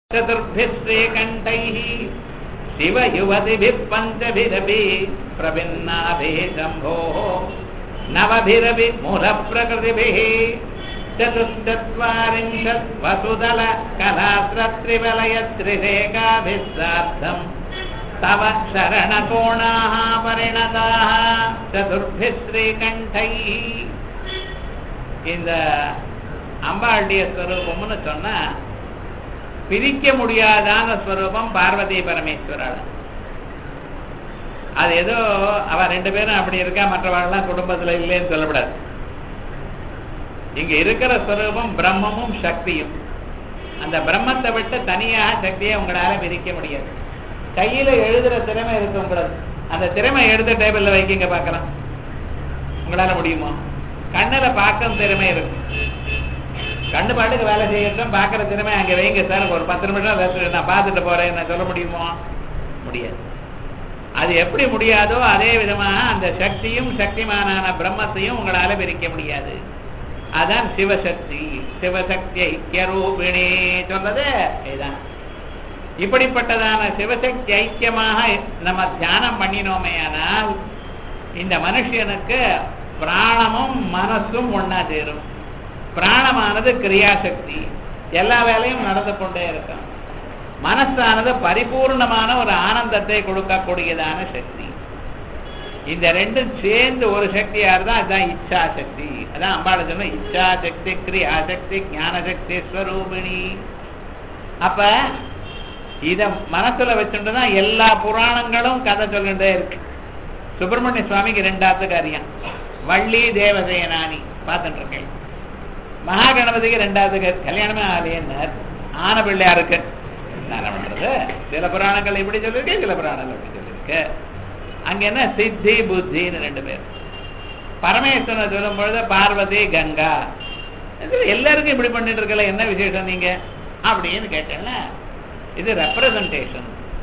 चतुर्भिः श्रीकण्ठैः शिवयुवतिभिः पञ्चभिरपि प्रभिन्नाभिः शम्भोः नवभिरपि मूलप्रकृतिभिः चतुश्चत्वारिंशत् वसुदल कलास्रत्रिवलयत्रिरेखाभिः सार्धम् तव शरणकोणाः परिणताः चतुर्भिः ஸ்ரீகண்டைः இந்த அம்பாளுடைய ஸ்வரூபம்னு சொன்னா பிரிக்க முடியாதான ஸ்வரூபம் பார்வதி பரமேஸ்வரால் அது ஏதோ அவ ரெண்டு பேரும் அப்படி இருக்கா மற்றவாள்லாம் குடும்பத்துல இல்லைன்னு சொல்லக்கூடாது இங்க இருக்கிற ஸ்வரூபம் பிரம்மமும் சக்தியும் அந்த பிரம்மத்தை விட்டு தனியாக சக்தியை உங்களால பிரிக்க முடியாது கையில எழுதுற திறமை இருக்கு உங்களுக்கு அந்த திறமை எழுத டேபிள்ல வைக்கிங்க பார்க்கலாம் உங்களால முடியுமா கண்ணுல பார்க்கும் திறமை இருக்கு கண்ணு பாட்டுக்கு வேலை செய்யட்டும் பார்க்குற திறமை அங்கே வைங்க சார் ஒரு பத்து நிமிஷம் rest நான் பார்த்துட்டு போறேன் நான் சொல்ல முடியுமோ முடியாது அது எப்படி முடியாதோ அதே விதமாக அந்த சக்தியும் சக்திமானான பிரம்மத்தையும் உங்களால பிரிக்க முடியாது அதான் சிவசக்தி சிவசக்தி ஐக்கியரூபிணி சொல்றது இதுதான் இப்படிப்பட்டதான சிவசக்தி ஐக்கியமாக நம்ம தியானம் பண்ணினோமே ஆனால் இந்த மனுஷனுக்கு பிராணமும் மனசும் ஒன்னா சேரும் பிராணமானது கிரியாசக்தி எல்லா வேலையும் நடந்து கொண்டே இருக்கும் மனசானது பரிபூர்ணமான ஒரு ஆனந்தத்தை கொடுக்கக்கூடியதான சக்தி இந்த ரெண்டும் சேர்ந்து ஒரு சக்தியா இருந்தா அதுதான் இச்சா சக்தி அதான் அம்பாள சொன்ன இச்சா சக்தி கிரியாசக்தி ஞான சக்தி ஸ்வரூபிணி அப்ப இத மனசுல வச்சுட்டு தான் எல்லா புராணங்களும் கதை சொல்லிட்டே இருக்கு சுப்பிரமணிய சுவாமிக்கு ரெண்டாவது காரியம் வள்ளி தேவதேனானி பார்த்துட்டு இருக்கேன் மகா கணபதிக்கு ரெண்டாவது கல்யாணமே ஆலையன்னார் ஆன பிள்ளையாருக்கு என்ன பண்றது சில புராணங்கள் இப்படி சொல்லியிருக்கு சில புராணங்கள் இப்படி சொல்லியிருக்கு அங்க என்ன சித்தி புத்தின்னு ரெண்டு பேர் பரமேஸ்வரன் சொல்லும் பொழுது பார்வதி கங்கா எல்லாருக்கும் இப்படி பண்ணிட்டு இருக்கல என்ன விசேஷம் நீங்க அப்படின்னு கேட்டேன்ல இது ரெப்ரசன்டேஷன்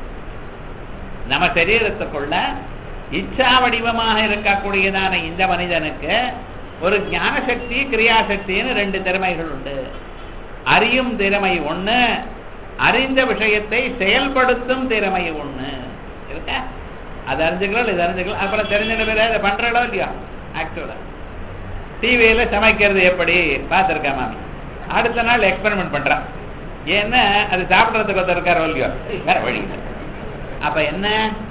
நம்ம சரீரத்துக்குள்ள இச்சா வடிவமாக இருக்கக்கூடியதான இந்த மனிதனுக்கு ஒரு ஞான சக்தி கிரியாசக்தின்னு ரெண்டு திறமைகள் உண்டு அறியும் திறமை ஒண்ணு அறிந்த விஷயத்தை செயல்படுத்தும் திறமை ஒண்ணு இருக்கா அது அறிஞ்சுக்கலாம் இது அறிஞ்சுக்கலாம் அப்புறம் தெரிஞ்சிட பேர் அதை பண்றடோ இல்லையா ஆக்சுவலா டிவியில சமைக்கிறது எப்படி பார்த்துருக்கா மாமி அடுத்த நாள் எக்ஸ்பெரிமெண்ட் பண்றான் ஏன்னா அது சாப்பிட்றதுக்கு ஒருத்தர் இருக்காரோ இல்லையோ வேற வழி அப்ப என்ன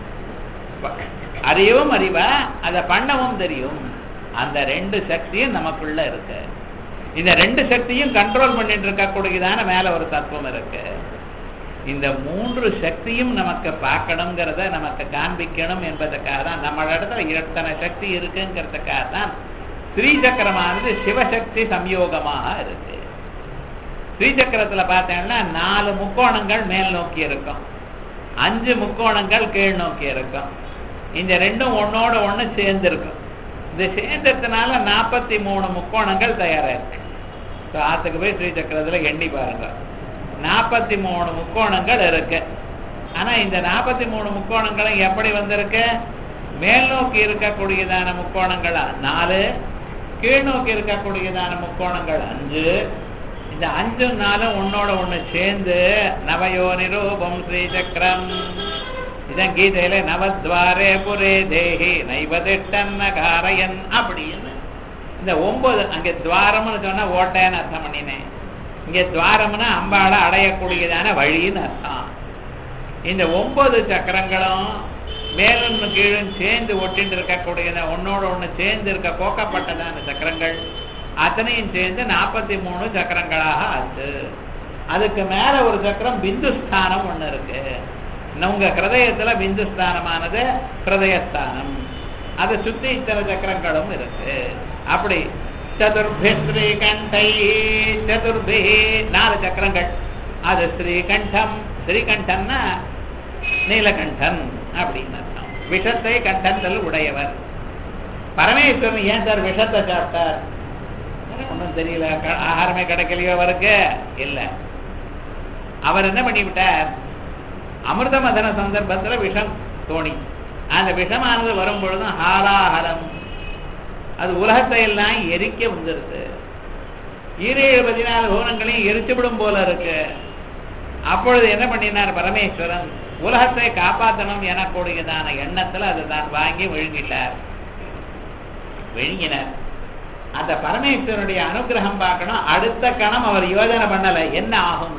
அறியவும் அறிவா அதை பண்ணவும் தெரியும் அந்த ரெண்டு சக்தியும் நமக்குள்ள இருக்கு இந்த ரெண்டு சக்தியும் கண்ட்ரோல் பண்ணிட்டு இருக்கக்கூடியதான மேல ஒரு தத்துவம் இருக்கு இந்த மூன்று சக்தியும் நமக்கு பார்க்கணுங்கிறத நமக்கு காண்பிக்கணும் என்பதற்காக தான் நம்ம இடத்துல எத்தனை சக்தி இருக்குங்கிறதுக்காக தான் ஸ்ரீசக்கரமானது சிவசக்தி சம்யோகமாக இருக்கு ஸ்ரீசக்கரத்துல பார்த்தேன்னா நாலு முக்கோணங்கள் மேல் நோக்கி இருக்கும் அஞ்சு முக்கோணங்கள் கீழ் நோக்கி இருக்கும் இந்த ரெண்டும் ஒன்னோட ஒண்ணு சேர்ந்து இருக்கும் இந்த சேர்ந்ததுனால நாற்பத்தி மூணு முக்கோணங்கள் தயாரா இருக்கு ஆத்துக்கு போய் ஸ்ரீ சக்கரத்துல எண்ணி பாருங்க நாற்பத்தி மூணு முக்கோணங்கள் இருக்கு ஆனா இந்த நாற்பத்தி மூணு முக்கோணங்களும் எப்படி வந்திருக்கு மேல் நோக்கி இருக்கக்கூடியதான முக்கோணங்கள் நாலு கீழ் நோக்கி இருக்கக்கூடியதான முக்கோணங்கள் அஞ்சு இந்த அஞ்சு நாளும் ஒன்னோட ஒண்ணு சேர்ந்து நவயோ நிரூபம் ஸ்ரீ சக்கரம் இதான் கீதையில நவத்வாரே புரே தேஹி நைவதிஷ்டன்ன காரையன் அப்படின்னு இந்த ஒன்பது அங்க துவாரம்னு சொன்னா ஓட்டைன்னு அர்த்தம் பண்ணினேன் இங்க துவாரம்னா அம்பாளை அடையக்கூடியதான வழின்னு அர்த்தம் இந்த ஒன்பது சக்கரங்களும் மேலும் கீழும் சேர்ந்து ஒட்டிட்டு இருக்கக்கூடியத ஒன்னோட ஒண்ணு சேர்ந்து இருக்க கோக்கப்பட்டதான சக்கரங்கள் அத்தனையும் சேர்ந்து நாற்பத்தி மூணு சக்கரங்களாக ஆச்சு அதுக்கு மேல ஒரு சக்கரம் பிந்துஸ்தானம் ஒண்ணு இருக்கு உங்க கிருதயத்துல பிந்துஸ்தானமானது கிருதயஸ்தானம் அதை சுத்தி இத்தனை சக்கரங்களும் இருக்கு அப்படி சதுர்பி ஸ்ரீகண்டை சதுர்பி நாலு சக்கரங்கள் அது ஸ்ரீகண்டம் ஸ்ரீகண்டன்னா நீலகண்டன் அப்படின்னு அர்த்தம் விஷத்தை கண்டத்தில் உடையவர் பரமேஸ்வரன் ஏன் சார் விஷத்தை சாப்பிட்டார் ஒன்றும் தெரியல ஆகாரமே கிடைக்கலையோ அவருக்கு இல்லை அவர் என்ன பண்ணிவிட்டார் அமிர்த மதன சந்தர்ப்பத்தில் விஷம் தோணி அந்த விஷமானது வரும் பொழுதும் ஹாலாஹலம் அது உலகத்தை எல்லாம் எரிக்க வந்துருது ஈரேழு பதினாலு கோணங்களையும் எரிச்சுவிடும் போல இருக்கு அப்பொழுது என்ன பண்ணினார் பரமேஸ்வரன் உலகத்தை காப்பாற்றணும் எனக்கூடியதான எண்ணத்துல அதை தான் வாங்கி விழுங்கிட்டார் விழுங்கினார் அந்த பரமேஸ்வரனுடைய அனுகிரகம் பார்க்கணும் அடுத்த கணம் அவர் யோஜனை பண்ணல என்ன ஆகும்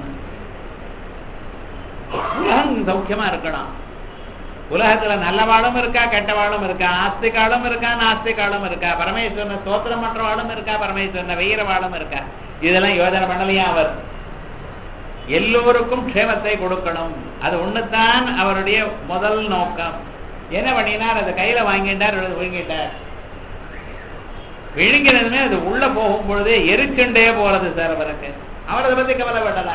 உலகம் சௌக்கியமா இருக்கணும் உலகத்துல நல்லவாளும் இருக்கா கெட்டவாளும் இருக்கா ஆஸ்திகாலும் இருக்கா நாஸ்திகாலும் இருக்கா பரமேஸ்வரனை ஸ்தோத்திரம் பண்றவாளும் இருக்கா பரமேஸ்வரனை வெயிறவாளும் இருக்கா இதெல்லாம் யோஜனை பண்ணலையா அவர் எல்லோருக்கும் க்ஷேமத்தை கொடுக்கணும் அது ஒண்ணுதான் அவருடைய முதல் நோக்கம் என்ன பண்ணினார் அதை கையில வாங்கிட்டார் விழுங்கிட்டார் விழுங்கினதுமே அது உள்ள போகும் பொழுது எரிச்சுண்டே போறது சார் அவருக்கு அவர் அதை பத்தி கவலைப்படல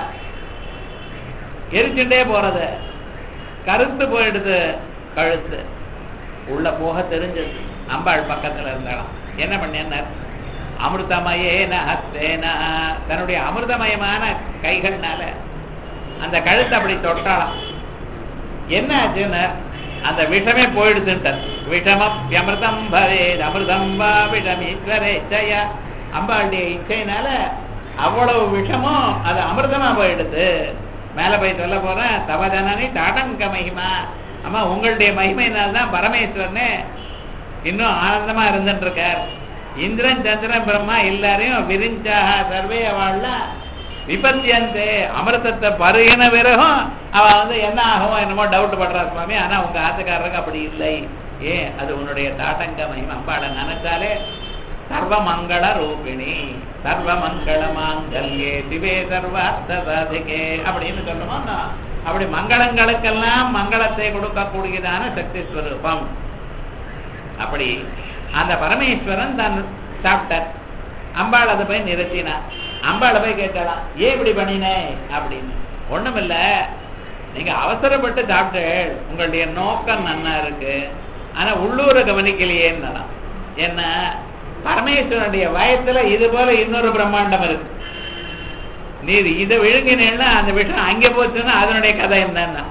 எரிச்சுண்டே போறது கருத்து போயிடுது கழுத்து உள்ள போக தெரிஞ்சது அம்பாள் பக்கத்துல இருந்தாலும் என்ன பண்ணார் அமிர்தமயேன ஹஸ்தேன தன்னுடைய அமிர்தமயமான கைகள்னால அந்த கழுத்தை அப்படி தொட்டாலாம் என்ன ஆச்சுன்னு அந்த விஷமே போயிடுதுன்ட்டார் விஷமம் அமிர்தம் பவேத் அமிர்தம் வா விஷம் ஈஸ்வரே இச்சைய அம்பாளுடைய இச்சையினால அவ்வளவு விஷமும் அது அமிர்தமா போயிடுது மேல போய் சொல்ல போறேன் தவஜனனி டாடங்க மகிமா அம்மா உங்களுடைய மகிமையினால்தான் பரமேஸ்வரனே இன்னும் ஆனந்தமா இருந்துட்டு இருக்கார் இந்திரன் சந்திரன் பிரம்மா எல்லாரையும் விரிஞ்சாக சர்வே அவள்லாம் விபத்தியந்தே அமிர்தத்தை பருகின பிறகும் அவ வந்து என்ன ஆகும் என்னமோ டவுட் பண்றா சுவாமி ஆனா உங்க ஆசைக்காரருக்கு அப்படி இல்லை ஏன் அது உன்னுடைய தாட்டங்க மகிமை அம்பாளை நினைச்சாலே சர்வ மங்கள ரூபிணி சர்வ மங்கள மாங்கல்யே சிவே சர்வார்த்த சாதிகே அப்படின்னு சொல்லுவோம் அப்படி மங்களங்களுக்கெல்லாம் மங்களத்தை கொடுக்கக்கூடியதான சக்தி ஸ்வரூபம் அப்படி அந்த பரமேஸ்வரன் தான் சாப்பிட்டார் அம்பாள் அதை போய் நிறுத்தினார் அம்பாளை போய் கேட்கலாம் ஏன் இப்படி பண்ணினே அப்படின்னு ஒண்ணுமில்ல நீங்க அவசரப்பட்டு சாப்பிட்டு உங்களுடைய நோக்கம் நன்னா இருக்கு ஆனா உள்ளூரை கவனிக்கலையேன்னு என்ன பரமேஸ்வரனுடைய வயத்துல இது போல இன்னொரு பிரம்மாண்டம் இருக்கு நீர் இதை விழுங்கினேன்னா அந்த விஷயம் அங்கே போச்சுன்னா அதனுடைய கதை என்னன்னா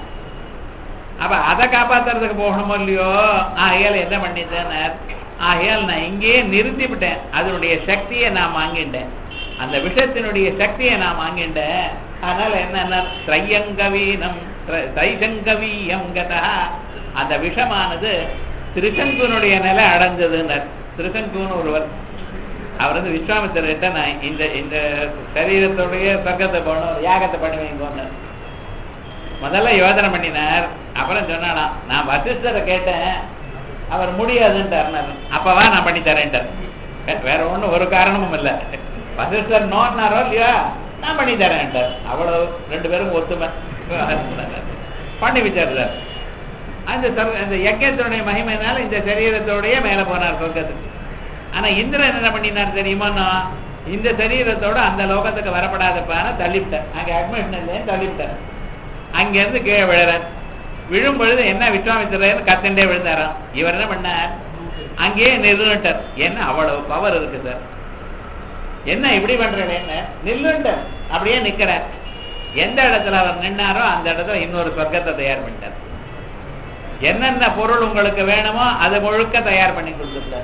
அப்ப அதை காப்பாத்துறதுக்கு போகணுமோ இல்லையோ ஆகையால் என்ன பண்ணிட்டேன்னு ஆகையால் நான் இங்கேயே நிறுத்தி விட்டேன் அதனுடைய சக்தியை நான் வாங்கிட்டேன் அந்த விஷயத்தினுடைய சக்தியை நான் வாங்கிட்டேன் அதனால என்னன்னா திரையங்கவீனம் தைசங்கவீயம் கதா அந்த விஷமானது திருசங்குனுடைய நிலை அடைஞ்சதுன்னர் திருசங்குன்னு ஒருவர் அவர் வந்து விஸ்வாமித்திரர்கிட்ட நான் இந்த இந்த சரீரத்துடைய சொர்க்கத்தை போகணும் யாகத்தை பண்ணி வைங்கன்னு முதல்ல யோசனை பண்ணினார் அப்புறம் சொன்னாலாம் நான் வசிஷ்டரை கேட்டேன் அவர் முடியாதுன்ட்டார் அப்பவா நான் பண்ணி தரேன்ட்டார் வேற ஒண்ணும் ஒரு காரணமும் இல்லை வசிஷ்டர் நோன்னாரோ இல்லையா நான் பண்ணி தரேன்ட்டார் அவ்வளவு ரெண்டு பேரும் ஒத்துமை பண்ணி வச்சார் அந்த அந்த யஜ்யத்தினுடைய மகிமையினால இந்த சரீரத்தோடய மேல போனார் சொர்க்கத்துக்கு ஆனா இந்திரன் என்ன பண்ணினார் தெரியுமா இந்த சரீரத்தோட அந்த லோகத்துக்கு வரப்படாதப்பான தள்ளிவிட்டார் அங்க அட்மிஷன் இல்லைன்னு தள்ளிவிட்டார் அங்கிருந்து கீழே விழுறார் விழும் பொழுது என்ன விஸ்வாமித்திரன் கத்தண்டே விழுந்தாராம் இவர் என்ன பண்ணார் அங்கேயே நிறுவட்டார் என்ன அவ்வளவு பவர் இருக்கு சார் என்ன இப்படி பண்றேன் என்ன நில்லுட்டார் அப்படியே நிக்கிறார் எந்த இடத்துல அவர் நின்னாரோ அந்த இடத்துல இன்னொரு சொர்க்கத்தை தயார் பண்ணிட்டார் என்னென்ன பொருள் உங்களுக்கு வேணுமோ அதை முழுக்க தயார் பண்ணி கொடுத்துட்டார்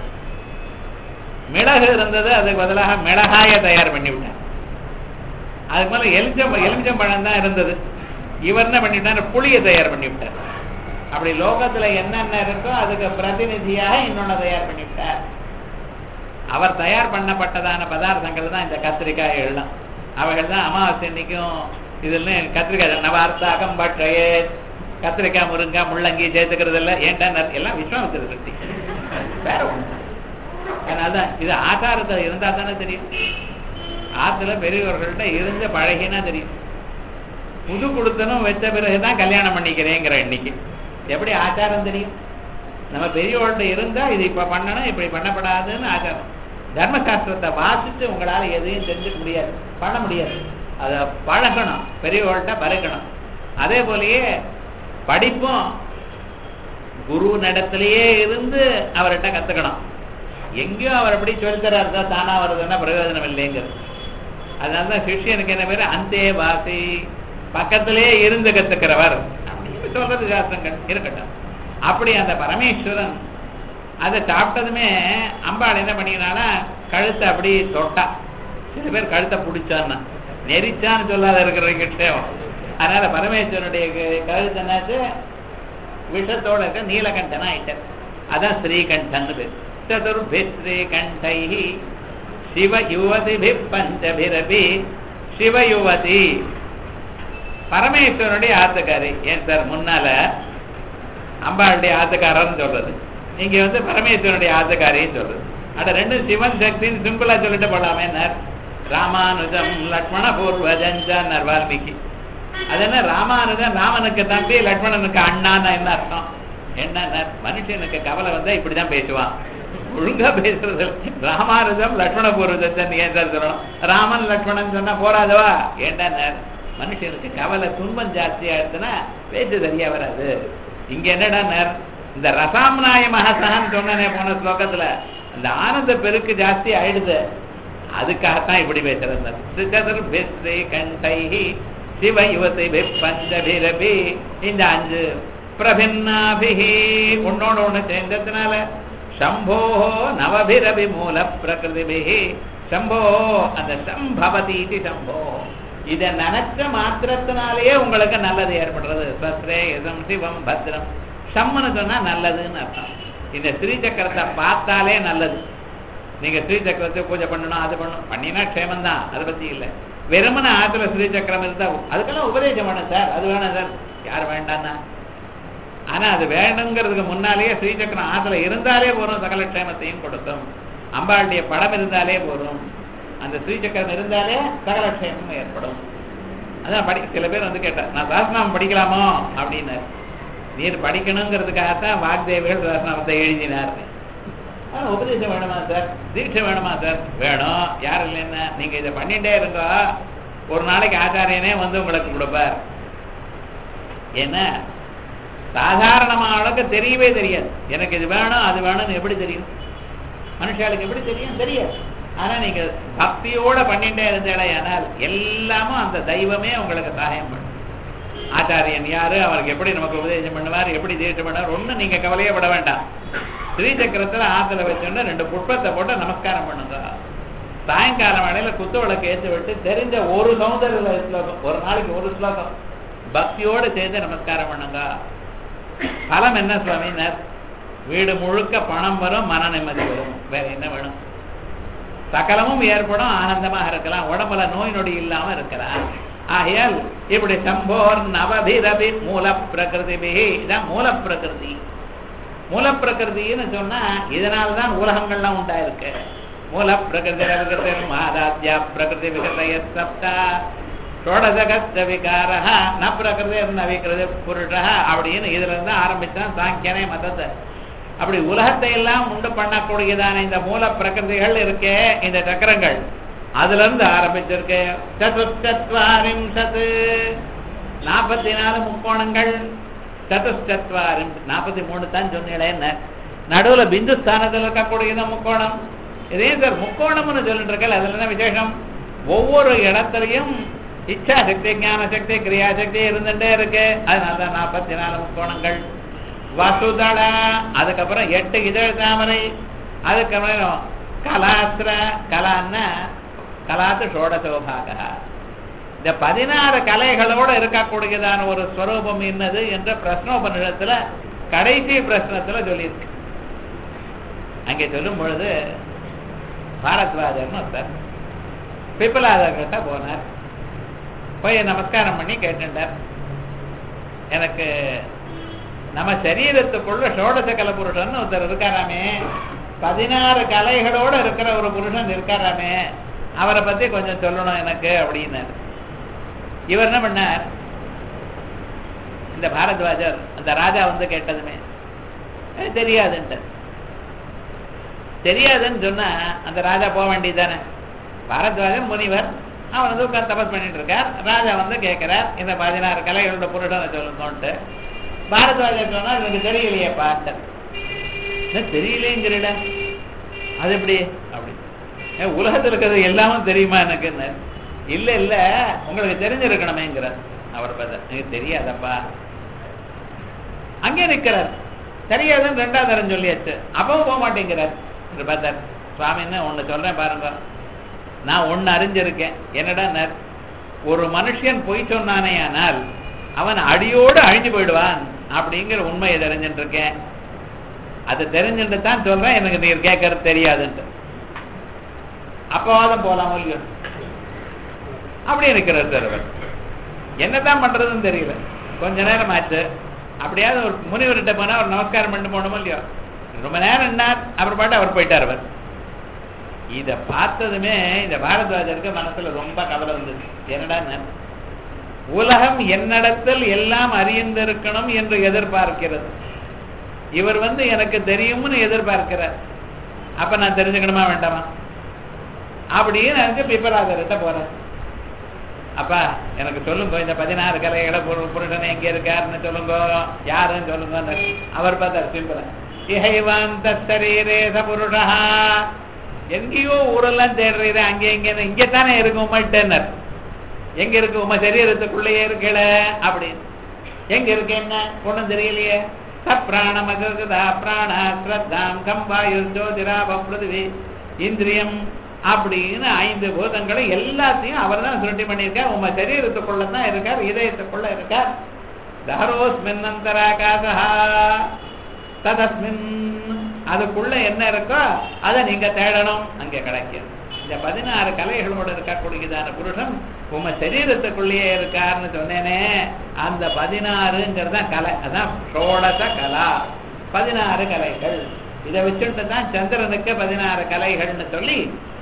மிளகு இருந்தது அதுக்கு பதிலாக மிளகாய தயார் பண்ணி விட்டார் அதுக்கு மேல எலுமிச்சம் எலுமிச்சம்பழம் தான் இருந்தது இவர் என்ன பண்ணிட்டார் புளியை தயார் பண்ணி விட்டார் அப்படி லோகத்துல என்னென்ன இருக்கோ அதுக்கு பிரதிநிதியாக இன்னொன்னு தயார் பண்ணி விட்டார் அவர் தயார் பண்ணப்பட்டதான பதார்த்தங்கள் தான் இந்த கத்திரிக்காய் எல்லாம் அவைகள் தான் அமாவாசை இன்னைக்கும் இதுல கத்திரிக்காய் நவார்த்தாகம் பற்றையே கத்திரிக்காய் முருங்காய் முள்ளங்கி சேர்த்துக்கிறது இல்லை ஏன்டா எல்லாம் விஸ்வாமித்திர சக்தி வேற ஒண்ணு அதனாலதான் இது ஆச்சாரத்துல இருந்தா தானே தெரியும் ஆத்துல பெரியவர்கள்ட்ட இருந்து பழகினா தெரியும் புது கொடுத்தனும் வச்ச பிறகுதான் கல்யாணம் பண்ணிக்கிறேங்கிற இன்னைக்கு எப்படி ஆச்சாரம் தெரியும் நம்ம பெரியவர்கள்ட்ட இருந்தா இது இப்ப பண்ணணும் இப்படி பண்ணப்படாதுன்னு ஆச்சாரம் தர்மசாஸ்திரத்தை வாசிச்சு உங்களால எதையும் தெரிஞ்சுக்க முடியாது பண்ண முடியாது அதை பழகணும் பெரியவர்கள்ட்ட பறக்கணும் அதே போலயே படிப்பும் குரு நடத்திலேயே இருந்து அவர்கிட்ட கத்துக்கணும் எங்கேயோ அவர் அப்படி சொல்லித்தராரு தான் தானா வருதுன்னா பிரயோஜனம் இல்லைங்கிறது அதனாலதான் சிஷியனுக்கு என்ன பேரு அந்தே வாசி பக்கத்திலே இருந்து கத்துக்கிறவர் அப்படின்னு சொல்றது சாஸ்திரங்கள் இருக்கட்டும் அப்படி அந்த பரமேஸ்வரன் அதை சாப்பிட்டதுமே அம்பாள் என்ன பண்ணினானா கழுத்தை அப்படி தொட்டா சில பேர் கழுத்தை பிடிச்சான்னா நெரிச்சான்னு சொல்லாத இருக்கிற கிட்டே அதனால பரமேஸ்வரனுடைய க- கழுத்து என்னாச்சு விஷத்தோட இருக்க நீலகண்டனா ஆயிட்டார் அதான் ஸ்ரீகண்டன் சதுர்பி ஸ்ரீகண்டை சிவ யுவதிபி பஞ்சபிரபி சிவ யுவதி பரமேஸ்வரனுடைய ஆத்துக்காரி ஏன் சார் முன்னால அம்பாளுடைய ஆத்துக்காரர்னு சொல்றது இங்க வந்து பரமேஸ்வரனுடைய ஆத்துக்காரின்னு சொல்றது அட ரெண்டும் சிவன் சக்தின்னு சிம்பிளா சொல்லிட்டு போலாமே ராமானுஜம் லக்ஷ்மண பூர்வஜஞ்சார் வால்மீகி அது என்ன ராமானுஜன் ராமனுக்கு தம்பி லக்ஷ்மணனுக்கு அண்ணான்னா என்ன அர்த்தம் என்ன மனுஷனுக்கு கவலை வந்தா இப்படிதான் பேசுவான் ஒழுங்கா பேசுறது இல்ல. ராமானுஜம் லக்ஷ்மண பூர்வஜன் ஏன் சார் சொல்லணும் ராமன் லக்ஷ்மணன் சொன்னா போராதவா ஏண்டா மனுஷனுக்கு கவலை துன்பம் ஜாஸ்தியா எடுத்துனா பேச்சு சரியா வராது இங்க என்னடா நேர் இந்த ரசாம்நாய மகசகான்னு சொன்னனே போன ஸ்லோகத்துல அந்த ஆனந்த பெருக்கு ஜாஸ்தி ஆயிடுது அதுக்காகத்தான் இப்படி பேசுறது கண்டைஹி சிவ யுவதி பஞ்சபிரபி இந்த அஞ்சு பிரபின்னாபிஹி உன்னோட ஒண்ணு சேர்ந்ததுனால சம்போ நவபிரபி மூல பிரகிருதிபிஹி சம்போ அந்த சம்பவதி இது சம்போ இத நினைச்ச மாத்திரத்தினாலேயே உங்களுக்கு நல்லது ஏற்படுறது சஸ்ரேயசம் சிவம் பத்ரம் சம்மனு சொன்னா நல்லதுன்னு அர்த்தம் இந்த ஸ்ரீசக்கரத்தை பார்த்தாலே நல்லது நீங்க ஸ்ரீசக்கரத்தை பூஜை பண்ணணும் அது பண்ணணும் பண்ணினா க்ஷேமம் தான் அதை பத்தி இல்லை வெறுமன ஆத்துல ஸ்ரீசக்கரம் இருந்தா அதுக்கெல்லாம் உபதேசம் வேணும் சார் அது வேணும் சார் யார் வேண்டாம்னா ஆனா அது வேணுங்கிறதுக்கு முன்னாலேயே ஸ்ரீசக்கரம் ஆத்துல இருந்தாலே போதும் சகல க்ஷேமத்தையும் கொடுக்கும் அம்பாளுடைய படம் இருந்தாலே போதும் அந்த ஸ்ரீசக்கரம் இருந்தாலே சகல க்ஷேமம் ஏற்படும் அதான் படி சில பேர் வந்து கேட்டார் நான் சாஸ்திரம் படிக்கலாமோ அப்படின்னாரு நீர் படிக்கணுங்கிறதுக்காகத்தான் வாக்தேவிகள் சாஸ்திரநாமத்தை எழுதினார் ஆ, உபதேசம் வேணுமா சார் தீட்சை வேணுமா சார் வேணும் யாரும் இல்லைன்னா நீங்க இதை பண்ணிட்டே இருங்க ஒரு நாளைக்கு ஆச்சாரியனே வந்து உங்களுக்கு கொடுப்பார் என்ன சாதாரணமானவளுக்கு தெரியவே தெரியாது எனக்கு இது வேணும் அது வேணும்னு எப்படி தெரியும் மனுஷாளுக்கு எப்படி தெரியும் தெரியாது ஆனா நீங்க பக்தியோட பண்ணிட்டே இருந்தேடா ஆனால் எல்லாமும் அந்த தெய்வமே உங்களுக்கு சகாயம் பண்ணும் ஆச்சாரியன் யாரு அவருக்கு எப்படி நமக்கு உபதேசம் பண்ணுவார் எப்படி தீட்சை பண்ணுவார் ஒண்ணும் நீங்க கவலையே பட வேண்டாம் ஸ்ரீசக்கரத்துல ஆத்துல வச்சோன்னா ரெண்டு புஷ்பத்தை போட்டு நமஸ்காரம் பண்ணுங்க சாயங்காலம் வேளையில குத்து விளக்கு ஏற்றி விட்டு தெரிஞ்ச ஒரு சௌந்தர்ய ஸ்லோகம் ஒரு நாளைக்கு ஒரு ஸ்லோகம் பக்தியோட சேர்ந்து நமஸ்காரம் பண்ணுங்க பலம் என்ன சுவாமினர் வீடு முழுக்க பணம் வரும் மன நிம்மதி வரும் வேற என்ன வேணும் சகலமும் ஏற்படும் ஆனந்தமாக இருக்கலாம் உடம்புல நோய் நொடி இல்லாம இருக்கலாம் ஆகையால் இப்படி சம்போர் நவபிரபி மூல பிரகிருதி இதான் மூல பிரகிருதி மூல பிரகிருதின்னு சொன்னா இதனால்தான் உலகங்கள்லாம் உண்டாயிருக்கு மூல பிரகிருதி பிரகிருதி மாதாத்யா பிரகிருதி விகதய சப்தா ஷோடசகஸ்த விகாரா ந பிரகிருதி ந விகிருதி புருஷா அப்படின்னு இதுல இருந்து ஆரம்பிச்சான் சாங்கியனே மதத்தை அப்படி உலகத்தை எல்லாம் உண்டு பண்ணக்கூடியதான இந்த மூல பிரகிருதிகள் இருக்கே இந்த சக்கரங்கள் அதுல இருந்து ஆரம்பிச்சிருக்கு சதுச்சத்வாரிம்சத்து நாற்பத்தி நாலு முக்கோணங்கள் சதுச்சத்வாரிம் நாற்பத்தி மூணு தான் சொன்னீங்களே என்ன நடுவுல பிந்து ஸ்தானத்தில் இருக்கக்கூடியது முக்கோணம் இதே சார் முக்கோணம்னு சொல்லிட்டு இருக்கல அதுல என்ன விசேஷம் ஒவ்வொரு இடத்துலையும் இச்சா சக்தி ஞான சக்தி கிரியா சக்தி இருந்துட்டே இருக்கு அதனால தான் நாற்பத்தி நாலு முக்கோணங்கள் வசுதளா அதுக்கப்புறம் எட்டு இதழ் தாமரை அதுக்கப்புறம் கலாஸ்திர கலான்னா கலாத்து ஷோடசோபாக இந்த பதினாறு கலைகளோட இருக்கக்கூடியதான ஒரு ஸ்வரூபம் என்னது என்ற பிரஸ்னோபனிடத்துல கடைசி பிரശ്னத்துல சொல்லியிருக்கு அங்கே சொல்லும் பொழுது பாரத்வாஜர்னு ஒருத்தர் பிப்பலாதர் கிட்ட போனார் போய் நமஸ்காரம் பண்ணி கேட்டுட்டார் எனக்கு நம்ம சரீரத்துக்குள்ள ஷோடச கல புருஷன் ஒருத்தர் இருக்காராமே பதினாறு கலைகளோட இருக்கிற ஒரு புருஷன் இருக்காராமே அவரை பத்தி கொஞ்சம் சொல்லணும் எனக்கு அப்படின்னாரு இவர் என்ன பண்ணார் இந்த பாரத்வாஜர் அந்த ராஜா வந்து கேட்டதுமே "ஏய், தெரியாதுன்ட்டு தெரியாதுன்னு சொன்னா அந்த ராஜா போக வேண்டியதானே பாரத்வாஜர் முனிவர் அவர் வந்து உட்கார்ந்து தபஸ் பண்ணிட்டு இருக்கார் ராஜா வந்து கேட்கிறார் இந்த பதினாறு கலைகளோட புருடனை சொல்லணும்ட்டு பாரத்வாஜர் சொன்னா எனக்கு தெரியலையே பார்த்தேன் தெரியலேங்கிறட அது எப்படி அப்படி ஏன் உலகத்துல இருக்கிறது எல்லாமும் தெரியுமா எனக்குன்னு இல்ல இல்ல உங்களுக்கு தெரிஞ்சிருக்கணுமேங்கிற அவர் பார்த்தா எனக்கு தெரியாதப்பா அங்கே நிக்கிறார் தெரியாதுன்னு ரெண்டாவது தரம் சொல்லியாச்சு அப்பவும் போக மாட்டேங்கிறார் இவர் பார்த்தார் சுவாமின்னு ஒண்ணு சொல்றேன் பாருங்க நான் ஒண்ணு அறிஞ்சிருக்கேன் என்னடா ஒரு மனுஷன் பொய் சொன்னானே ஆனால் அவன் அடியோடு அழிஞ்சு போயிடுவான் அப்படிங்கிற உண்மையை தெரிஞ்சுட்டு இருக்கேன் அது தெரிஞ்சுட்டு தான் சொல்றேன் எனக்கு நீங்க கேட்கறது தெரியாதுன்ட்டு அப்பவாதம் போலாம் இல்லையோ அப்படி இருக்கிறார் சார் அவர் என்னதான் பண்றதுன்னு தெரியல கொஞ்ச நேரம் ஆச்சு அப்படியாவது ஒரு முனிவர்கிட்ட போனா ஒரு நமஸ்காரம் பண்ணிட்டு போனோமோ இல்லையோ ரொம்ப நேரம் என்ன அப்புறம் பாட்டு அவர் போயிட்டார் அவர் இத பார்த்ததுமே இந்த பாரத்வாஜருக்கு மனசுல ரொம்ப கவலை வந்தது என்னடா உலகம் என்னிடத்தில் எல்லாம் அறிந்திருக்கணும் என்று எதிர்பார்க்கிறது இவர் வந்து எனக்கு தெரியும்னு எதிர்பார்க்கிறார் அப்ப நான் தெரிஞ்சுக்கணுமா வேண்டாமா அப்படின்னு நினைச்சு பிப்பராதர்கிட்ட போறேன் அப்பா எனக்கு சொல்லுங்க இந்த பதினாறு கலைகளை புருஷன் எங்க இருக்காருன்னு சொல்லுங்க யாருன்னு சொல்லுங்க அவர் பார்த்தார் சிம்பிள இகைவாந்த சரீரேச புருஷா எங்கேயோ ஊரெல்லாம் தேடுறீரு அங்கே இங்கே இங்கத்தானே இருக்கு உமட்டனர் எங்க இருக்கு உம சரீரத்துக்குள்ளேயே இருக்கல அப்படின்னு எங்க இருக்கு என்ன ஒண்ணும் தெரியலையே சப்ராணமகதா பிராணா ஸ்ரத்தாம் கம்பாயு ஜோதிராப பிருதிவி இந்திரியம் அப்படின்னு ஐந்து பூதங்களை எல்லாத்தையும் அவர் தான் சுருட்டி பண்ணியிருக்கார் உங்க சரீரத்துக்குள்ள தான் இருக்கார் இதயத்துக்குள்ள இருக்கார் தஹரோஸ்மின் அந்தராகாசா ததஸ்மின் அதுக்குள்ள என்ன இருக்கோ அதை நீங்க தேடணும் அங்கே கிடைக்கும் இந்த பதினாறு கலைகளோடு இருக்கக்கூடியதான புருஷன் உங்க சரீரத்துக்குள்ளேயே இருக்காருன்னு சொன்னேனே அந்த பதினாறுங்கிறது தான் கலை அதான் சோழச கலா பதினாறு கலைகள் இதை வச்சுட்டு தான் சந்திரனுக்கு பதினாறு கலைகள்னு சொல்லி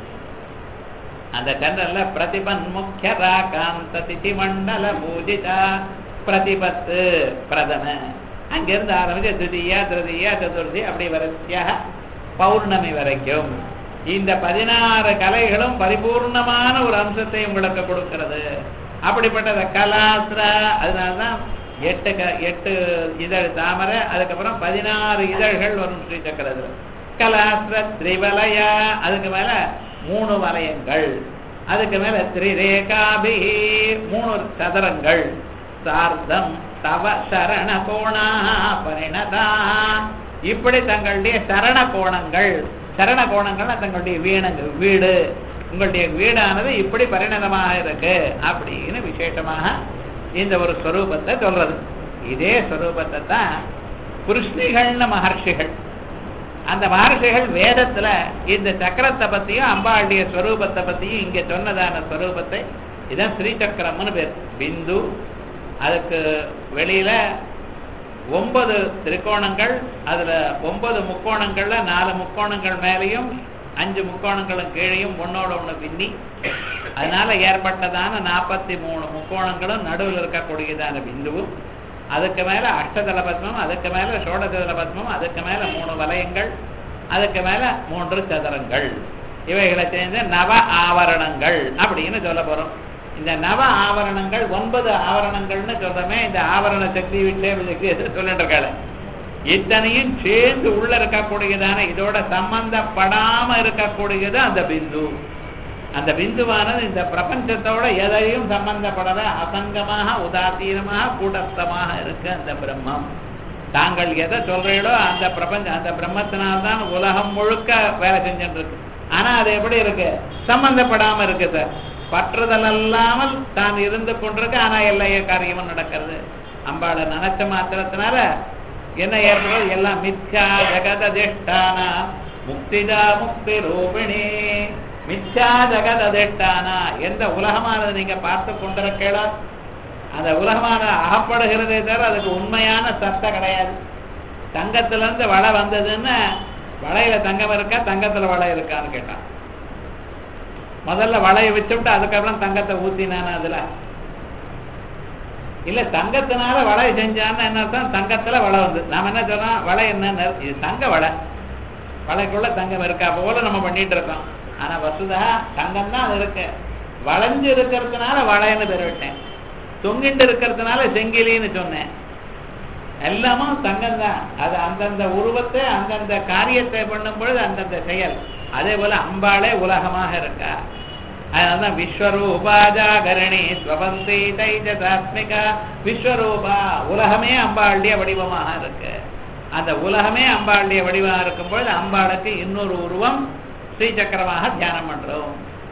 அந்த சந்திரன்ல பிரதிபன் முக்கியரா காந்த திதி மண்டல பூஜிதா பிரதிபத்து பிரதம அங்கிருந்து ஆரம்பிச்சு துதியா திருதியா சதுர்த்தி அப்படி வரிசையாக பௌர்ணமி வரைக்கும் இந்த பதினாறு கலைகளும் பரிபூர்ணமான ஒரு அம்சத்தை உங்களுக்கு கொடுக்கிறது அப்படிப்பட்ட கலாசிர அதனால்தான் எட்டு க எட்டு இதழ் தாமரை அதுக்கப்புறம் பதினாறு இதழ்கள் வரும் ஸ்ரீ சக்கரத்துல கலாசிர திரிவலயா அதுக்கு மேல மூணு வலயங்கள் அதுக்கு மேல திரிரேகாபி மூணு சதுரங்கள் சார்த்தம் தவ சரண கோணா பரிணதா இப்படி தங்களுடைய சரண கோணங்கள் சரண கோணங்கள் தங்களுடைய வீணங்கள் வீடு உங்களுடைய வீடானது இப்படி பரிணதமாக இருக்கு அப்படின்னு விசேஷமாக இந்த ஒரு ஸ்வரூபத்தை சொல்றது இதே ஸ்வரூபத்தை தான் கிருஷ்ணிகள்னு மகர்ஷிகள் அந்த மகர்ஷிகள் வேதத்துல இந்த சக்கரத்தை பத்தியும் அம்பாளுடைய ஸ்வரூபத்தை பத்தியும் இங்க சொன்னதான ஸ்வரூபத்தை இதான் ஸ்ரீசக்கரம்னு பேர் பிந்து அதுக்கு வெளியில ஒன்பது திரிகோணங்கள் அதுல ஒன்பது முக்கோணங்கள்ல நாலு முக்கோணங்கள் மேலேயும் அஞ்சு முக்கோணங்களும் கீழையும் ஒன்னோட ஒண்ணு பின்னி அதனால ஏற்பட்டதான நாற்பத்தி மூணு முக்கோணங்களும் நடுவில் இருக்கக்கூடியதான பிந்துவும் அதுக்கு மேல அஷ்டதல பத்மம் அதுக்கு மேல சோடதல பத்மம் அதுக்கு மேல மூணு வலயங்கள் அதுக்கு மேல மூன்று சதுரங்கள் இவைகளை சேர்ந்து நவ ஆவரணங்கள் அப்படின்னு சொல்ல போறோம் இந்த நவ ஆவரணங்கள் ஒன்பது ஆவரணங்கள்னு சொல்றமே இந்த ஆவரண சக்தி விட்சேப சக்தி சொல்லிட்டு இருக்காரு இத்தனையும் சேர்ந்து உள்ள இருக்கக்கூடியதான இதோட சம்பந்தப்படாம இருக்கக்கூடியது அந்த பிந்து அந்த பிந்துவானது இந்த பிரபஞ்சத்தோட எதையும் சம்பந்தப்படாத அசங்கமாக உதாசீனமாக கூடஸ்தமாக இருக்கு அந்த பிரம்மம் தாங்கள் எதை சொல்றீங்களோ அந்த பிரபஞ்ச அந்த பிரம்மத்தினால்தான் உலகம் முழுக்க வேலை செஞ்சுட்டு இருக்கு ஆனா அது எப்படி இருக்கு சம்பந்தப்படாம இருக்கு சார் பற்றுதல் அல்லாமல் தான் இருந்து கொண்டிருக்கு ஆனா எல்லா காரியமும் நடக்கிறது அம்பாளை நினைச்ச மாத்திரத்தினால என்ன ஏற்படுறது எல்லாம் மித்யா ஜெகத ஜேஷ்டானா முக்திதா முக்தி ரூபிணி மித்யா ஜெகத ஜேஷ்டானா எந்த உலகமானது நீங்க பார்த்து கொண்டிருக்கீங்களோ அந்த உலகமான அகப்படுகிறதே தவிர அதுக்கு உண்மையான சத்தை கிடையாது தங்கத்துல இருந்து வளை வந்ததுன்னு வளையில தங்கம் இருக்கா தங்கத்துல வளை இருக்கான்னு கேட்டான் முதல்ல வளைய வச்சுவிட்டு அதுக்கப்புறம் தங்கத்தை ஊத்தினான அதுல இல்ல தங்கத்தினால வளை செஞ்சான்னு என்ன அர்த்தம் தங்கத்துல வளை வந்து நாம என்ன சொல்றோம் வளை என்ன இது தங்க வளை வளைக்குள்ள தங்கம் இருக்கா போல நம்ம பண்ணிட்டு இருக்கோம் ஆனா வசுதா தங்கம் தான் அது இருக்கு வளைஞ்சு இருக்கிறதுனால வளைன்னு பேர் விட்டேன் தொங்கிட்டு இருக்கிறதுனால செங்கிலின்னு சொன்னேன் எல்லாமும் தங்கம் தான் அது அந்தந்த உருவத்தை அந்தந்த காரியத்தை பண்ணும் பொழுது அந்தந்த செயல் அதே போல அம்பாளே உலகமாக இருக்கா அதனால்தான் விஸ்வரூபா ஜாகரணி ஸ்வபந்தி தைஜதாத்மிகா விஸ்வரூபா உலகமே அம்பாளுடைய வடிவமாக இருக்கு அந்த உலகமே அம்பாளுடைய வடிவமாக இருக்கும் பொழுது அம்பாளுக்கு இன்னொரு உருவம் ஸ்ரீசக்கரமாக தியானம் பண்றோம்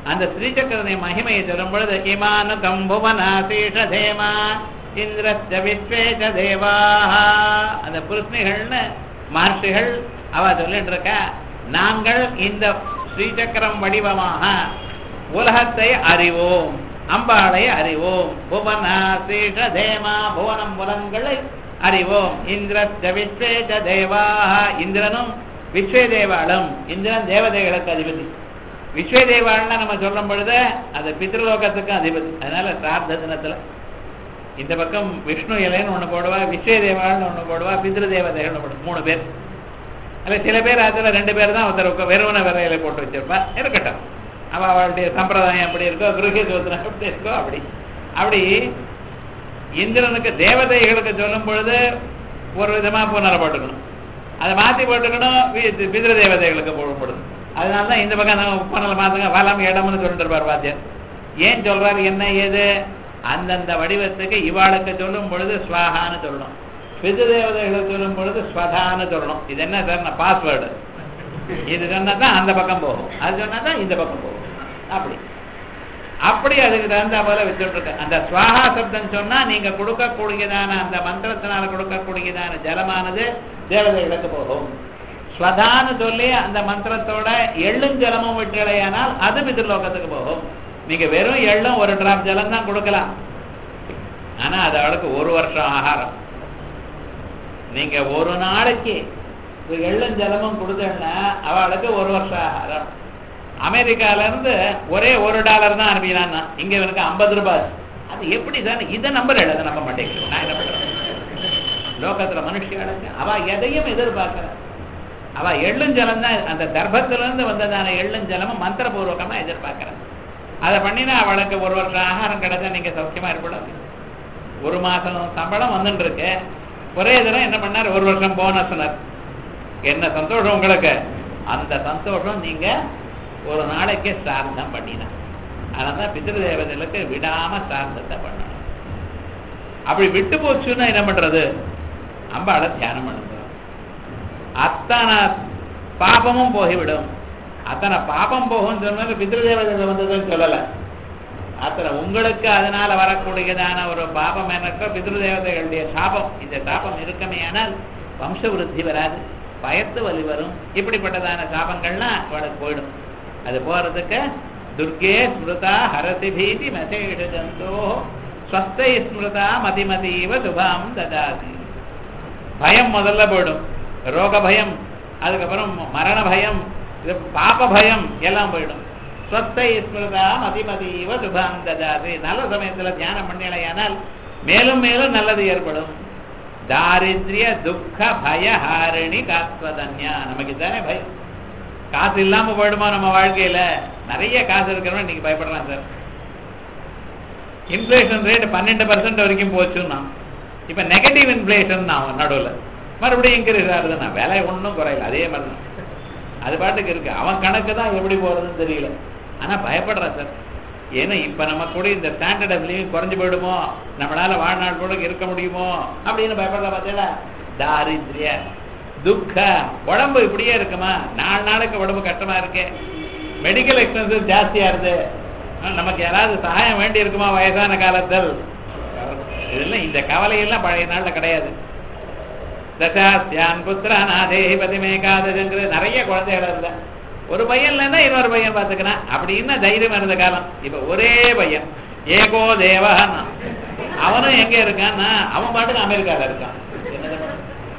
அந்த ஸ்ரீசக்கரனை மகிமையை சொல்லும் பொழுது இமானு கம்புவனாசீஷ தேமா இந்திரஸ்ய விஸ்வேஷ தேவாஹ அந்த புருஷ்ணிகள்னு மகர்ஷிகள் அவ சொல்லிட்டு இருக்கா நாங்கள் இந்த ஸ்ரீசக்கரம் வடிவமாக உலகத்தை அறிவோம் அம்பாளை அறிவோம் புவனாசீஷ தேமா புவனம் புலன்களை அறிவோம் இந்திரஸ்ய விஸ்வேஷ தேவாஹ இந்திரனும் விஸ்வே தேவாளும் இந்திரன் தேவதைகளுக்கு அதிபதி விஸ்வே தேவாள்னா நம்ம சொல்லும் பொழுது அது பித்ருலோகத்துக்கும் அதிபதி அதனால சிரார்த்த தினத்துல இந்த பக்கம் விஷ்ணு இலைன்னு ஒண்ணு போடுவா விஸ்வே தேவாள்னு ஒண்ணு போடுவா பித்ரு தேவதைகள் ஒண்ணு மூணு பேர் அல்ல சில பேர் அதுல ரெண்டு பேர் தான் ஒருத்தர் வெறுவன விரையில போட்டு வச்சிருப்பா இருக்கட்டும் அவ அவளுடைய சம்பிரதாயம் எப்படி இருக்கோ கிரகிய சோதனம் எப்படி இருக்கோ அப்படி அப்படி இந்திரனுக்கு தேவதைகளுக்கு சொல்லும் பொழுது ஒரு விதமா புனர போட்டுக்கணும் அதை மாத்தி போட்டுக்கணும் வி- பிதிர தேவதைகளுக்கு போடப்படுது அதனால தான் இந்த பக்கம் நம்ம உப்பனல் மாத்துங்க வலம் இடம்னு சொல்லிட்டு இருப்பார் வாத்தியார் ஏன் சொல்றாரு என்ன ஏது அந்தந்த வடிவத்துக்கு இவாளுக்கு சொல்லும் பொழுது ஸ்வாகான்னு சொல்லணும் பிது தேவதைகளுக்கு சொல்லும் பொழுது ஸ்வதான்னு சொல்லணும் இது என்ன சார் நான் பாஸ்வேர்டு இது சொன்னா தான் அந்த பக்கம் போகும் அது சொன்னா தான் இந்த பக்கம் போகும் அப்படி அப்படி அதுக்கு தகுந்த போல வச்சுட்டு இருக்க அந்த ஸ்வாஹா சப்தம் சொன்னா நீங்க கொடுக்கக்கூடியதான அந்த மந்திரத்தினால கொடுக்கக்கூடியதான ஜலமானது தேவதைகளுக்கு போகும் ஸ்வதான்னு சொல்லி அந்த மந்திரத்தோட எள்ளும் ஜலமும் விட்டுலையானால் அது பிதிர்லோகத்துக்கு போகும் நீங்க வெறும் எள்ளும் ஒரு டிராப் ஜலம் தான் கொடுக்கலாம் ஆனா அது அவளுக்கு ஒரு வருஷம் ஆகாரம் நீங்க ஒரு நாளைக்கு ஒரு எள்ளும் ஜலமும் கொடுத்தேன்னா அவளுக்கு ஒரு வருஷம் ஆகாரம் அமெரிக்கால இருந்து ஒரே ஒரு டாலர் தான் அனுப்பினான்னா இங்க இவனுக்கு ஐம்பது ரூபாய் அது எப்படி தானே இதை நம்பர் அதை நம்ப மாட்டேங்கிறேன் நான் என்ன பண்றேன் லோகத்துல மனுஷியாளுக்கு அவ எதையும் எதிர்பார்க்கல அவ எள்ளுஞ்சலம் தான் அந்த தர்ப்பத்துல இருந்து வந்ததான எள்ளுஞ்சலமும் மந்திரபூர்வகமா எதிர்பார்க்கறேன் அதை பண்ணினா அவளுக்கு ஒரு வருஷம் ஆகாரம் கிடைச்சா நீங்க சௌக்கியமா இருப்படும் ஒரு மாசம் சம்பளம் வந்துட்டு இருக்கு ஒரே தடவை என்ன பண்ணார் ஒரு வருஷம் போனஸ்னர் என்ன சந்தோஷம் உங்களுக்கு அந்த சந்தோஷம் நீங்க ஒரு நாளைக்கு சார்ந்தம் பண்ணினார் அதனாலதான் பித்ரு தேவதைகளுக்கு விடாம சார்ந்தத்தை பண்ணணும் அப்படி விட்டு போச்சுன்னா என்ன பண்றது அம்பாளை தியானம் பண்ணுங்க அத்தனை பாபமும் போய்விடும் அத்தனை பாபம் போகும் சொன்னது பித்ருதேவதைகள் வந்ததுன்னு சொல்லல அத்தனை உங்களுக்கு அதனால வரக்கூடியதான ஒரு பாபம் எனக்கோ பித்ருதேவதைகளுடைய சாபம் இந்த சாபம் இருக்குமே ஆனால் வம்ச விருத்தி வராது பயத்து வலி வரும் இப்படிப்பட்டதான சாபங்கள்லாம் அவளுக்கு போயிடும் அது போறதுக்கு துர்கே ஸ்மிருதா ஹரசி பீதி மசேஷ ஜந்தோ ஸ்வஸ்தை ஸ்மிருதா மதிமதீவ சுபாம் ததாதி பயம் முதல்ல போயிடும் ரோக பயம் அதுக்கப்புறம் மரண பயம் இது பாப பயம் எல்லாம் போயிடும் ஸ்வத்தை ஸ்மிருதா மதிமதீவ சுபாம் ததாதி நல்ல சமயத்துல தியானம் பண்ணலையானால் மேலும் மேலும் நல்லது ஏற்படும் தாரித்ரிய துக்க பய ஹாரிணி காத்வதன்யா நமக்கு தானே பயம் காசு இல்லாம போயிடுமா நம்ம வாழ்க்கையில நிறைய காசு இருக்கிறவன் இன்னைக்கு பயப்படுறான் சார் இன்ஃபிளேஷன் ரேட் பன்னெண்டு பர்சன்ட் வரைக்கும் போச்சுன்னா இப்ப நெகட்டிவ் இன்ஃபிளேஷன் தான் நடுவில் மறுபடியும் இன்க்ரீஸ் ஆகுதுன்னா விலை ஒன்றும் குறையல அதே மாதிரி தான் அது பாட்டுக்கு இருக்கு அவன் கணக்கு தான் எப்படி போறதுன்னு தெரியல ஆனா பயப்படுறான் சார் ஏன்னா இப்ப நம்ம கூட இந்த ஸ்டாண்டர்ட் ஆஃப் லிவிங் குறைஞ்சு போயிடுமோ நம்மளால வாழ்நாள் கூட இருக்க முடியுமோ அப்படின்னு பயப்படுறா பார்த்தீங்களா தாரித்ரிய துக்க உடம்பு இப்படியே இருக்குமா நாலு நாளைக்கு உடம்பு கஷ்டமா இருக்கு மெடிக்கல் எக்ஸ்பென்சஸ் ஜாஸ்தியா இருக்கு ஆனா, நமக்கு யாராவது சகாயம் வேண்டி இருக்குமா வயசான காலத்தில் இதெல்லாம் இந்த கவலையெல்லாம் பழைய நாள்ல கிடையாது தசாஸ்யான் புத்திரான் ஆதேஹி பதிமேகாதங்கிறது நிறைய குழந்தைகள் இருந்த ஒரு பையன் இல்லைன்னா இன்னொரு பையன் பார்த்துக்கிறான் அப்படின்னு தைரியம் இருந்த காலம் இப்ப ஒரே பையன் ஏகோ தேவஹன்னா அவனும் எங்க இருக்கான்னா அவன் பாட்டுக்கு அமெரிக்கால இருக்கான் என்னது பண்ண?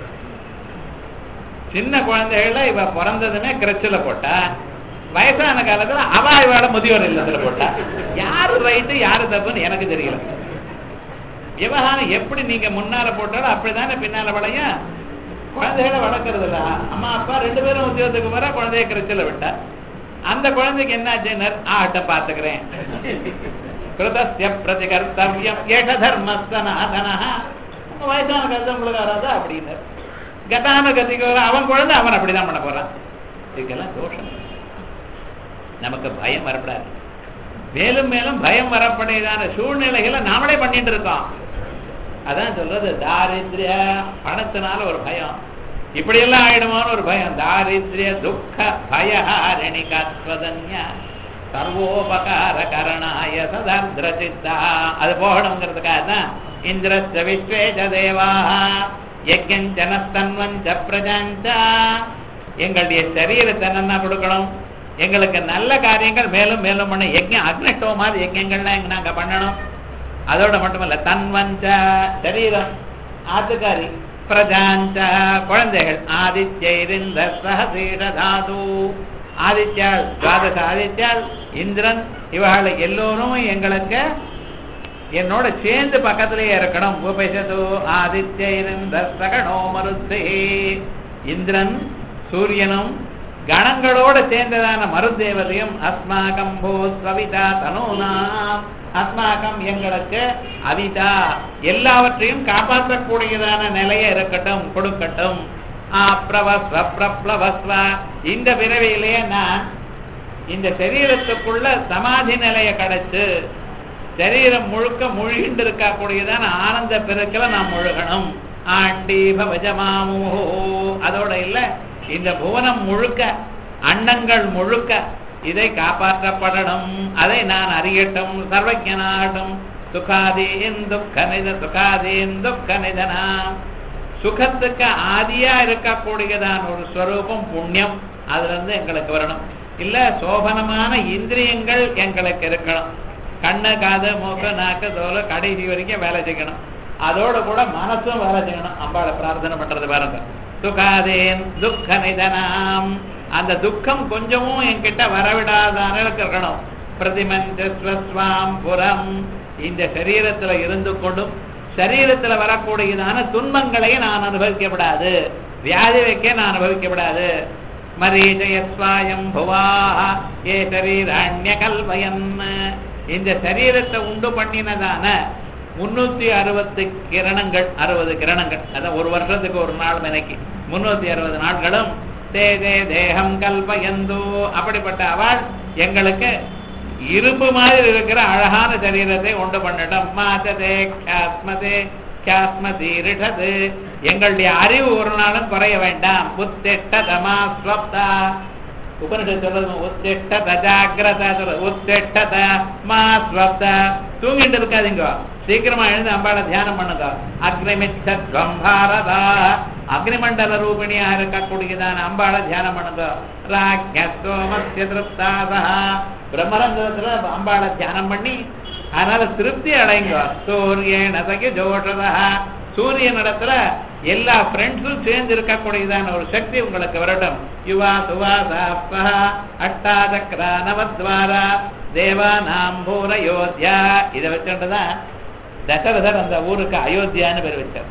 சின்ன குழந்தைகள இவ பிறந்ததுமே கிரச்சில போட்டா வயசான காலத்துல அவ இவாள முதியோர் இல்லத்துல போட்டா யாரு ரைட்டு யாரு தப்புன்னு எனக்கு தெரியல விவகாரம் எப்படி நீங்க முன்னால போட்டாலும் அப்படிதானே பின்னால வளையும் குழந்தைகளை வளர்க்கறது இல்ல அம்மா அப்பா ரெண்டு பேரும் உத்தியோகத்துக்கு வர குழந்தைய கிரச்சில விட்டா அந்த குழந்தைக்கு என்ன ஆச்சுனர் ஆட்டம் பாத்துக்கிறேன் கிருதஸ்ய பிரதிகர்த்தவியம் ஏஷ தர்மஸ்தனாதனா உங்க வயசான கருத்து உங்களுக்கு வராதா அப்படின்னு கதான கத்திக்கு வர அவன் குழந்தை அவன் அப்படிதான் பண்ண போறான் இதுக்கெல்லாம் தோஷம் நமக்கு பயம் வரப்படாது மேலும் மேலும் பயம் வரப்படையதான சூழ்நிலைகளை நாமளே பண்ணிட்டு இருக்கோம் அதான் சொல்றது தாரித்ரிய பணத்தினால ஒரு பயம் இப்படி எல்லாம் ஆயிடுமோன்னு ஒரு பயம் தாரித்ரிய துக்க பயஹாரணி காத்வதன்யா சர்வோபகார கரணாய சதர்திர சித்தா அது போகணுங்கிறதுக்காக தான் இந்திரஸ்த விஸ்வேஜ தேவா யஜ்ஞனஸ்தன்வஞ்ச பிரஜாஞ்ச எங்களுடைய சரீரத்தை என்ன கொடுக்கணும் எங்களுக்கு நல்ல காரியங்கள் மேலும் மேலும் பண்ண யஜ்யம் அக்னிஷ்டோமாதி யஜ்யங்கள்லாம் எங்க நாங்க பண்ணணும் அதோட மட்டுமல்ல தன்வஞ்ச சரீரம் ஆத்துக்காரி பிரஜாஞ்ச குழந்தைகள் ஆதித்யரிந்த சகசீட தாது ஆதித்யாள் துவாதச ஆதித்யாள் இந்திரன் இவர்கள் எல்லோரும் எங்களுக்கு என்னோட சேர்ந்து பக்கத்திலேயே இருக்கணும் உபேசது ஆதித்யரிந்த சகனோ மருத்தே இந்திரன் சூரியனும் கணங்களோட சேர்ந்ததான மருந்தேவதையும் அஸ்மாகம் போ சவிதா தனோனாம் அஸ்மாகம் எங்களுக்கு அவிதா எல்லாவற்றையும் காப்பாற்றக்கூடியதான நிலைய இருக்கட்டும் கொடுக்கட்டும் ஆப்ரவஸ்வ பிரப்ளவஸ்வ இந்த பிறவியிலேயே நான் இந்த சரீரத்துக்குள்ள சமாதி நிலைய கிடைச்சு சரீரம் முழுக்க முழுகிண்டு இருக்கக்கூடியதான ஆனந்த பெருக்கில நான் முழுகணும் ஆண்டி பவஜமாமோ அதோட இல்ல இந்த புவனம் முழுக்க அண்டங்கள் முழுக்க இதை காப்பாற்றப்படணும் அதை நான் அறியட்டும் சர்வஜனாகட்டும் சுகாதீன் துக்க நித சுகாதீன் துக்க நிதனாம் சுகத்துக்கு ஆதியா இருக்கக்கூடியதான ஒரு ஸ்வரூபம் புண்ணியம் அதுல இருந்து எங்களுக்கு வரணும் இல்ல சோபனமான இந்திரியங்கள் எங்களுக்கு இருக்கணும் கண்ணு காது மூக்கு நாக்கு தோல் கடைசி வரைக்கும் வேலை செய்யணும் அதோட கூட மனசும் வேலை செய்யணும் அம்பாளை பிரார்த்தனை பண்றது பாருங்க சுகாதேன் துக்க நிதனாம் அந்த துக்கம் கொஞ்சமும் என்கிட்ட வரவிடாதான இருக்கணும் பிரதிமஞ்சஸ்வஸ்வாம் புறம் இந்த சரீரத்துல இருந்து கொண்டும் சரீரத்துல வரக்கூடியதான துன்பங்களை நான் அனுபவிக்கப்படாது வியாதி வைக்க நான் அனுபவிக்கப்படாது மரீஜயஸ்வாயம் புவா ஏ சரீராண்ய கல்வயன் இந்த சரீரத்தை உண்டு பண்ணினதான முன்னூத்தி அறுபத்து கிரணங்கள் அறுபது கிரணங்கள் அதான் ஒரு வருஷத்துக்கு ஒரு நாள் நினைக்கி முன்னூத்தி அறுபது நாட்களும் தே தே தேகம் கல்பயந்தோ அப்படிப்பட்ட அவள் எங்களுக்கு இரும்பு மாதிரி இருக்கிற அழகான சரீரத்தை உண்டு பண்ணட்டும் மாததே கியாஸ்மதே கியாஸ்மதீரிஷது எங்களுடைய அறிவு ஒரு நாளும் குறைய வேண்டாம் உத்திட்ட தமா ஸ்வப்தா உபனிஷத் சொல்றது உத்திட்ட தஜாகிரதா சொல்றது உத்திட்ட மா ஸ்வப்த தூங்கிட்டு இருக்காதீங்க சீக்கிரமா எழுந்து அம்பாளை தியானம் பண்ணுங்க அக்னிமிச்சத்வம் பாரதா அக்னிமண்டல ரூபிணியா இருக்கக்கூடியதான அம்பாளை தியானம் பண்ணுங்க ராஜ்ய சோமஸ்ய திருப்தாதா பிரம்மரந்தத்துல அம்பாளை தியானம் பண்ணி அதனால திருப்தி அடைங்க சூரியனதகி ஜோஷதா சூரியன் இடத்துல எல்லா ஃப்ரெண்ட்ஸும் சேர்ந்து இருக்கக்கூடியதான ஒரு சக்தி உங்களுக்கு வரட்டும் யுவா சுவாசா அட்டாதக்ரா நவத்வாரா தேவா நாம் பூர யோத்தியா இதை வச்சுட்டுதான் தசரதர் அந்த ஊருக்கு அயோத்தியான்னு பேர் வச்சார்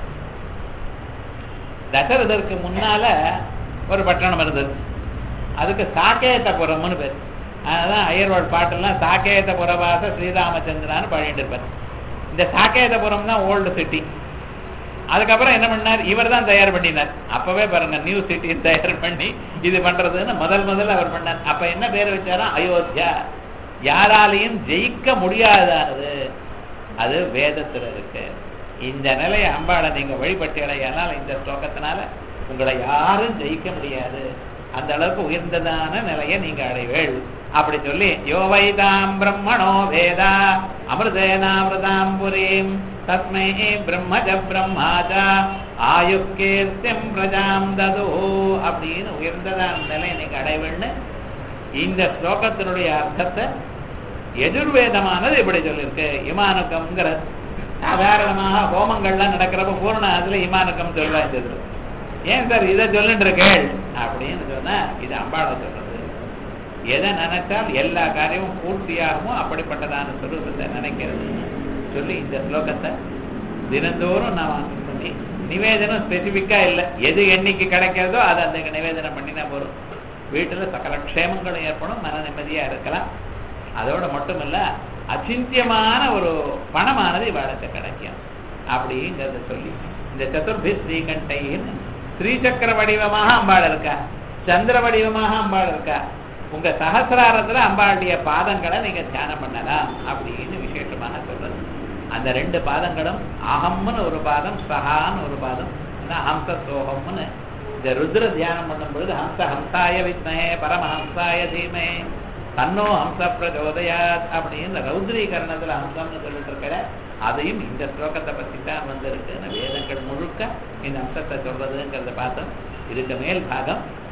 தசரதருக்கு முன்னால ஒரு பட்டணம் இருந்தது அதுக்கு சாக்கேதபுரம்னு பேர் அதுதான் அய்யர்வாள் பாட்டெல்லாம் சாக்கேதபுரவாச ஸ்ரீராமச்சந்திரான்னு பாடிட்டு இருப்பார் இந்த சாக்கேதபுரம் தான் ஓல்டு சிட்டி அதுக்கப்புறம் என்ன பண்ணார் இவர் தான் தயார் பண்ணினார் அப்பவே பாருங்க நியூ சிட்டி தயார் பண்ணி இது பண்றதுன்னு முதல் முதல்ல அவர் பண்ணார் அப்ப என்ன பேர் வச்சாரா அயோத்தியா யாராலையும் ஜெயிக்க முடியாதது அது வேதத்துல இருக்கு இந்த நிலையை அம்பாளை நீங்க வழிபட்டீங்களேயானால் இந்த ஸ்லோகத்தினால உங்களை யாரும் ஜெயிக்க முடியாது அந்த அளவுக்கு உயர்ந்ததான நிலையை நீங்க அடைவேள் அப்படி சொல்லி யோவைதாம் பிரம்மணோ வேதா அமிர்தேனாமிருதாம் புரீம் தஸ்மை பிரம்மஜ பிரம்மாஜ ஆயுக்கேர்த்தியம் பிரஜாம் ததோ அப்படின்னு உயர்ந்ததான நிலையை நீங்க அடைவேள்னு இந்த ஸ்லோகத்தினுடைய அர்த்தத்தை எதிர்வேதமானது இப்படி சொல்லியிருக்கு இமானுக்கம்ங்கிற சாதாரணமாக ஹோமங்கள்லாம் நடக்கிறப்ப பூர்ண அதுல இமானுக்கம் சொல்லுவா இந்த இதுல ஏன் சார் இதை சொல்லிட்டு இருக்கேள் அப்படின்னு சொன்னா இது அம்பாளை சொல்றது எதை நினைச்சால் எல்லா காரியமும் பூர்த்தியாகுமோ அப்படிப்பட்டதான சுரூபத்தை நினைக்கிறது சொல்லி இந்த ஸ்லோகத்தை தினந்தோறும் நான் பண்ணி நிவேதனம் ஸ்பெசிஃபிக்கா இல்லை எது என்னைக்கு கிடைக்கிறதோ அதை அந்த நிவேதனம் பண்ணினா போதும் வீட்டுல சகல க்ஷேமங்களும் ஏற்படும் மன நிம்மதியா இருக்கலாம் அதோட மட்டுமல்ல அச்சிந்தியமான ஒரு பணமானது இவாளுக்கு கிடைக்கும் அப்படிங்கிறத சொல்லி இந்த சதுர்பி ஸ்ரீகண்டைன்னு ஸ்ரீசக்கர வடிவமாக அம்பாள் இருக்கா சந்திர வடிவமாக அம்பாள் இருக்கா உங்க சகசிராரத்துல அம்பாளுடைய பாதங்களை நீங்க தியானம் பண்ணலாம் அப்படின்னு விசேஷமாக சொல்றது அந்த ரெண்டு பாதங்களும் அகம்னு ஒரு பாதம் சஹான்னு ஒரு பாதம் ஹம்ச சோகம்னு இந்த ருத்ர தியானம் பண்ணும் பொழுது ஹம்ச ஹம்சாய வித்மஹே பரமஹம்சாய தீமே தன்னோ ஹம்ச பிரச்சோதயாத் அப்படின்னு ரௌத்ரீகரணத்துல ஹம்சம்னு சொல்லிட்டு இருக்கிற அதையும் இந்த ஸ்லோகத்தை பத்தி தான் வந்திருக்கு வேதங்கள் முழுக்க இந்த அம்சத்தை சொல்றதுங்கிறத பார்த்தோம் இதுக்கு மேல் பாகம்